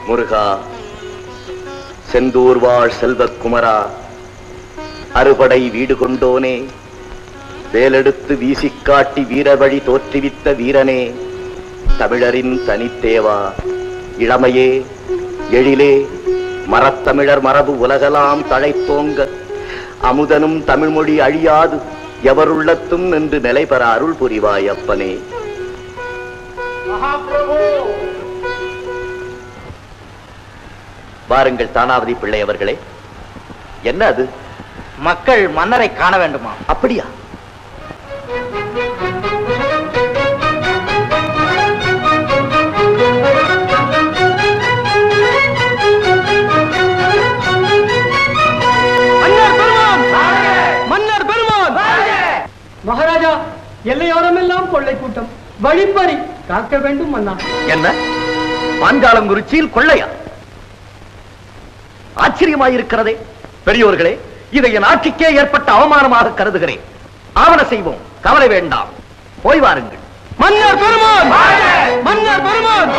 முருகா செந்தூர் வாழ் செல்வக்குமரா அறுபடை வீடு கொண்டோனே வேலெடுத்து வீசிக் காட்டி வீரர் வழி தோற்றுவித்த வீரனே தமிழரின் தனித்தேவா இளமையே எழிலே மரத்தமிழர் மரபு உலகலாம் தழைத்தோங்க அமுதனும் தமிழ்மொழி அழியாது எவருள்ளத்தும் நின்று நிலை பெற அருள் புரிவாய் அப்பனே வாருங்கள் தானாவதி பிள்ளை அவர்களே என்ன அது மக்கள் மன்னரை காண வேண்டுமா அப்படியா மன்னர் பெருமான் மன்னர் பெருமான் மகாராஜா எல்லையோரமெல்லாம் கொள்ளை கூட்டம் வழிப்பறி காக்க வேண்டும் மன்னா என்ன பாஞ்சாலம் குறிச்சியில் கொள்ளையா ஆச்சரியமாயிருக்கிறதே பெரியோர்களே இதை என் ஆட்சிக்கே ஏற்பட்ட அவமானமாக கருதுகிறேன் ஆவண செய்வோம் கவலை வேண்டாம் போய் வாருங்கள் மன்னர் பெருமான் மன்னர் பெருமான்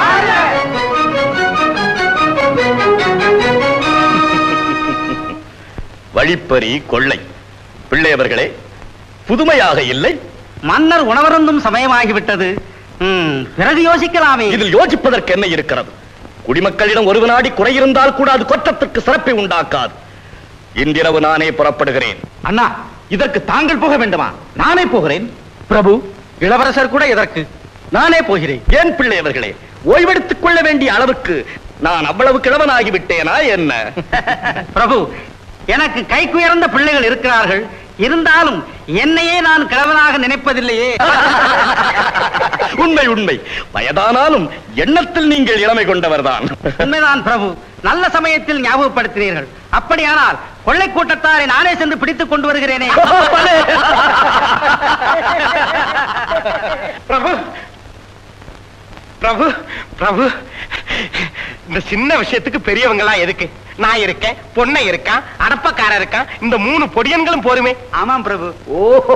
வழிப்பறி கொள்ளை பிள்ளையவர்களே புதுமையாக இல்லை மன்னர் உணவருந்தும் சமயமாகிவிட்டது ம், பிறகு யோசிக்கலாமே இதில் யோசிப்பதற்கு என்ன இருக்கிறது குடிமக்களிடம் ஒரு வினாடி குறை இருந்தால் கூட அது கொற்றத்துக்கு சிறப்பை உண்டாக்காது இன்றிரவு நானே புறப்படுகிறேன் அண்ணா இதற்கு தாங்கள் போக வேண்டுமா நானே போகிறேன் பிரபு இளவரசர் கூட இதற்கு நானே போகிறேன் ஏன் பிள்ளையவர்களே ஓய்வெடுத்துக் கொள்ள வேண்டிய அளவுக்கு நான் அவ்வளவு கிழவனாகி விட்டேனா என்ன பிரபு எனக்கு கைக்குயர்ந்த பிள்ளைகள் இருக்கிறார்கள் இருந்தாலும் என்னையே நான் கிழவனாக நினைப்பதில்லையே உண்மை உண்மை வயதானாலும் எண்ணத்தில் நீங்கள் இளமை கொண்டவர்தான் உண்மைதான் பிரபு நல்ல சமயத்தில் ஞாபகப்படுத்தினீர்கள் அப்படியானால் கொள்ளை கூட்டத்தாரை நானே சென்று பிடித்துக் கொண்டு வருகிறேனே பிரபு பிரபு பிரபு இந்த சின்ன விஷயத்துக்கு பெரியவங்க எல்லாம் எதுக்கு நான் இருக்கேன் பொண்ணை இருக்கான் அடப்பக்காரன் இருக்கான் இந்த மூணு பொடியன்களும் போருமே ஆமாம் பிரபு ஓ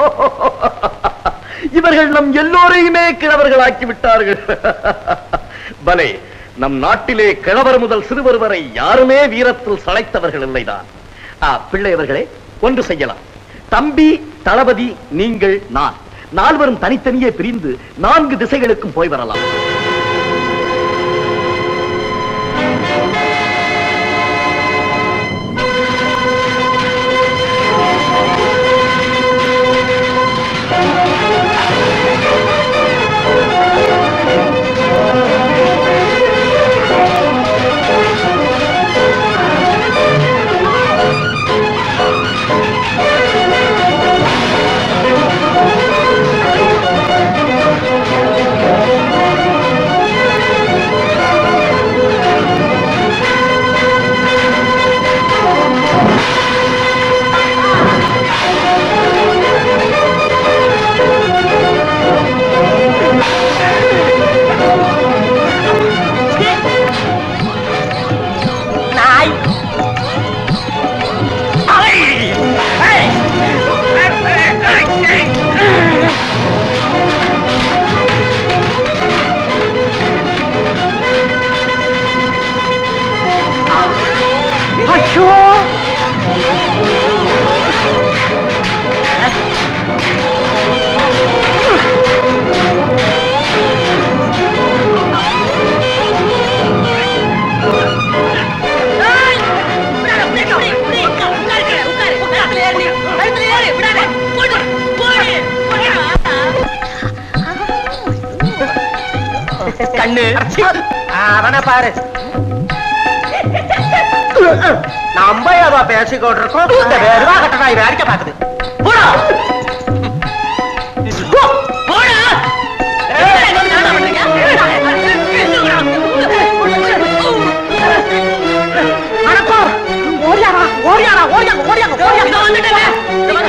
இவர்கள் நம் எல்லோரையுமே கிழவர்களாக்கி விட்டார்கள் பலே நம் நாட்டிலே கிழவர் முதல் சிறுவர் வரை யாருமே வீரத்தில் சளைத்தவர்கள் இல்லைதான் ஆ, பிள்ளையவர்களே ஒன்று செய்யலாம் தம்பி தளபதி நீங்கள் நான் நால்வரும் தனித்தனியே பிரிந்து நான்கு திசைகளுக்கும் போய் வரலாம் கண்ணு அவன பாரு நம்ம ஏதோ பேசிக்கொண்டு இருக்கோம் இந்த வேறுவா கட்டணா இவன் அடிக்க பாக்குது போடா போடா ஓடியாரா ஓடியாரா ஓடியாங்க ஓடியாங்க ஓடியாங்க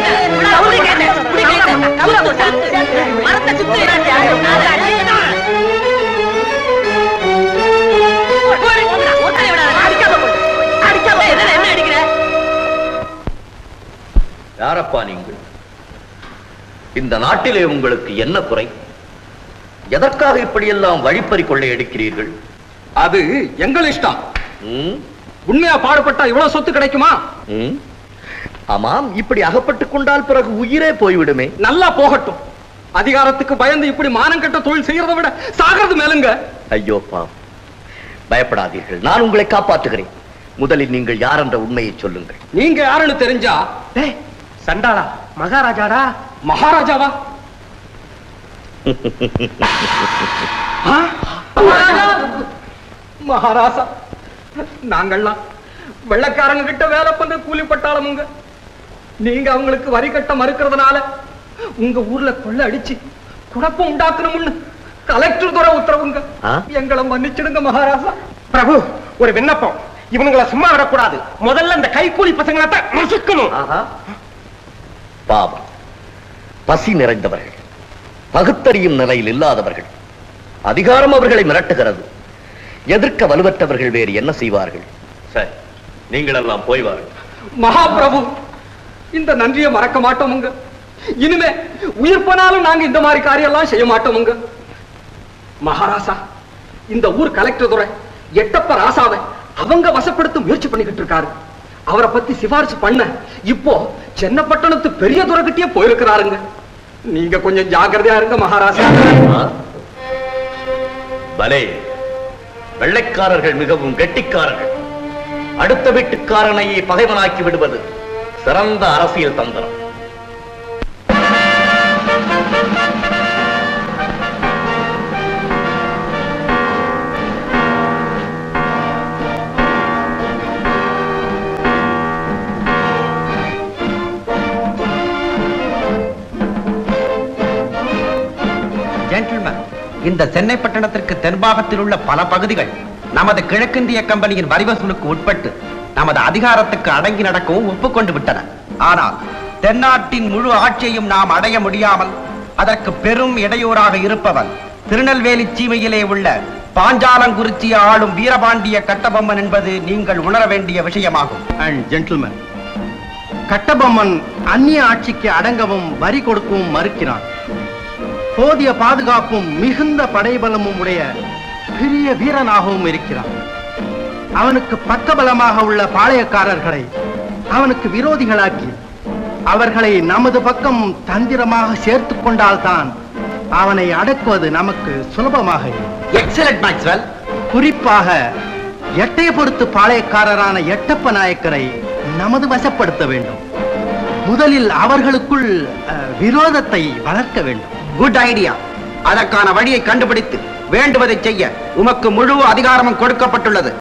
யாரப்பா நீங்கள் இந்த நாட்டிலே உங்களுக்கு என்ன குறை எதற்காக இப்படியெல்லாம் வழிப்பறி கொள்ளை எடுக்கிறீர்கள் அது எங்கள் இஷ்டம் ம், உண்மையா பாடுபட்டா இவ்வளவு சொத்து கிடைக்குமா ம். ஆமாம் இப்படி அகப்பட்டுக் கொண்டால் பிறகு உயிரே போய்விடுமே நல்லா போகட்டும் அதிகாரத்துக்கு பயந்து இப்படி மானங்கெட்ட தொழில் செய்யறதை விட சாகிறது மேலுங்க ஐயோ பாவம் பயப்படாதீர்கள் நான் உங்களை காப்பாற்றுகிறேன் முதலில் நீங்கள் யார் என்ற உண்மையை சொல்லுங்கள் நீங்க யாருன்னு தெரிஞ்சா டேய் சண்டாளா மகாராஜாடா மகாராஜாவா ஆ? மகாராஜா மகாராசா நாங்கள்லாம் வெள்ளக்காரங்க கிட்ட வேலை பண்ற கூலி பட்டாளமுங்க நீங்க அவங்களுக்கு வரி கட்ட மறுக்கிறதுனால உங்க ஊர்ல கொள்ள அடிச்சு குழப்பம் உண்டாக்கணும்னு கலெக்டர் துறை உத்தரவுங்க ஆ? எங்களை மன்னிச்சிடுங்க மகாராசா பிரபு ஒரு விண்ணப்பம் இவனுங்களை சும்மா விடக்கூடாது முதல்ல இந்த கைக்கூலி பசங்களை தான் நசுக்கணும் ஆஹா. பாவம் பசி நிறைந்தவர்கள் பகுத்தறியும் நிலையில் இல்லாதவர்கள் அதிகாரம் அவர்களை மிரட்டுகிறது எதிர்க்க வலுவற்றவர்கள் வேறு என்ன செய்வார்கள் சரி நீங்கள் எல்லாம் போய் வாருங்கள் மகாபிரபு இந்த நன்றியை மறக்க மாட்டோமுங்க இனிமே உயிர் போனாலும் நாங்க இந்த மாதிரி காரியம் எல்லாம் செய்ய மாட்டோமுங்க மகாராசா இந்த ஊர் கலெக்டர் துறை எட்டப்ப ராசாவை அவங்க வசப்படுத்த முயற்சி பண்ணிக்கிட்டு இருக்காரு அவரை பத்தி சிபாரிசு பண்ண இப்போ சென்னப்பட்டணத்து பெரிய துறைக்கிட்டே போயிருக்கிறாருங்க நீங்க கொஞ்சம் ஜாக்கிரதையா இருங்க மகாராசா ஆ? பலே வெள்ளைக்காரர்கள் மிகவும் கெட்டிக்காரர்கள் அடுத்த வீட்டுக்காரனையே பகைவனாக்கி விடுவது சிறந்த அரசியல் தந்திரம் ஜென்டில்மேன் இந்த சென்னை பட்டணத்திற்கு தென்பாகத்தில் உள்ள பல பகுதிகள் நமது கிழக்கிந்திய கம்பெனியின் வரி வசூலுக்கு உட்பட்டு நமது அதிகாரத்துக்கு அடங்கி நடக்கவும் ஒப்புக்கொண்டு விட்டன ஆனால் தென்னாட்டின் முழு ஆட்சியையும் நாம் அடைய முடியாமல் அதற்கு பெரும் இடையூறாக இருப்பவன் திருநெல்வேலி சீமையிலே உள்ள பாஞ்சாலங்குறிச்சி ஆளும் வீரபாண்டிய கட்டபொம்மன் என்பது நீங்கள் உணர வேண்டிய விஷயமாகும் அண்ட் ஜென்டில்மேன் கட்டபொம்மன் அந்நிய ஆட்சிக்கு அடங்கவும் வரி கொடுக்கவும் மறுக்கிறான் போதிய பாதுகாப்பும் மிகுந்த படைபலமும் உடைய பெரிய வீரனாகவும் இருக்கிறான் அவனுக்கு பக்கபலமாக உள்ள பாளையக்காரர்களை அவனுக்கு விரோதிகளாக்கி அவர்களை நமது பக்கம் தந்திரமாக சேர்த்துக் கொண்டால்தான் அவனை அடக்குவது நமக்கு சுலபமாக இருக்கும். எக்ஸலண்ட் மேக்ஸ்வெல் குறிப்பாக எட்டயபுரத்து பாளையக்காரரான எட்டப்ப நாயக்கரை நமது வசப்படுத்த வேண்டும் முதலில் அவர்களுக்குள் அஹ், விரோதத்தை வளர்க்க வேண்டும் குட் ஐடியா அதற்கான வழியை கண்டுபிடித்து வேண்டுவதை செய்ய உமக்கு முழு அதிகாரமும் கொடுக்கப்பட்டுள்ளது